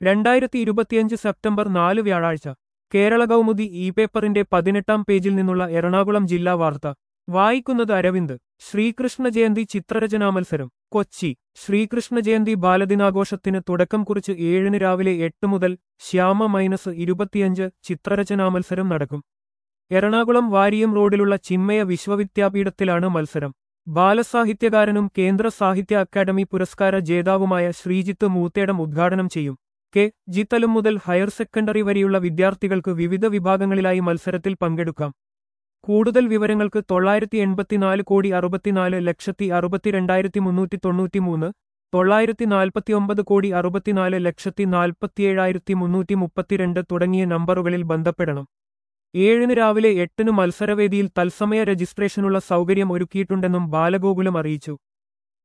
രണ്ടായിരത്തി ഇരുപത്തിയഞ്ച് സെപ്റ്റംബർ നാല് വ്യാഴാഴ്ച കേരള കൗമുദി ഇ പേപ്പറിന്റെ പതിനെട്ടാം പേജിൽ നിന്നുള്ള എറണാകുളം ജില്ലാ വാർത്ത വായിക്കുന്നത് അരവിന്ദ് ശ്രീകൃഷ്ണ ജയന്തി ചിത്രരചനാ മത്സരം കൊച്ചി ശ്രീകൃഷ്ണ ജയന്തി ബാലദിനാഘോഷത്തിന് തുടക്കം കുറിച്ച് ഏഴിന് രാവിലെ എട്ട് മുതൽ ശ്യാമ മൈനസ് ഇരുപത്തിയഞ്ച് ചിത്രരചനാ മത്സരം നടക്കും എറണാകുളം വാരിയം റോഡിലുള്ള ചിന്മയ വിശ്വവിദ്യാപീഠത്തിലാണ് മത്സരം ബാലസാഹിത്യകാരനും കേന്ദ്ര സാഹിത്യ അക്കാദമി പുരസ്കാര ജേതാവുമായ ശ്രീജിത്ത് മൂത്തേടം ഉദ്ഘാടനം ചെയ്യും കെ ജിത്തലം മുതൽ ഹയർ സെക്കൻഡറി വരെയുള്ള വിദ്യാർത്ഥികൾക്ക് വിവിധ വിഭാഗങ്ങളിലായി മത്സരത്തിൽ പങ്കെടുക്കാം കൂടുതൽ വിവരങ്ങൾക്ക് തൊള്ളായിരത്തി എൺപത്തിനാല് കോടി അറുപത്തിനാല് ലക്ഷത്തി അറുപത്തിരണ്ടായിരത്തി മുന്നൂറ്റി തൊണ്ണൂറ്റിമൂന്ന് തൊള്ളായിരത്തി നാൽപ്പത്തിയൊമ്പത് കോടി അറുപത്തിനാല് ലക്ഷത്തി നാൽപ്പത്തിയേഴായിരത്തി മുന്നൂറ്റി മുപ്പത്തിരണ്ട് തുടങ്ങിയ നമ്പറുകളിൽ ബന്ധപ്പെടണം ഏഴിന് രാവിലെ എട്ടിന് മത്സരവേദിയിൽ തത്സമയ രജിസ്ട്രേഷനുള്ള സൗകര്യം ഒരുക്കിയിട്ടുണ്ടെന്നും ബാലഗോകുലം അറിയിച്ചു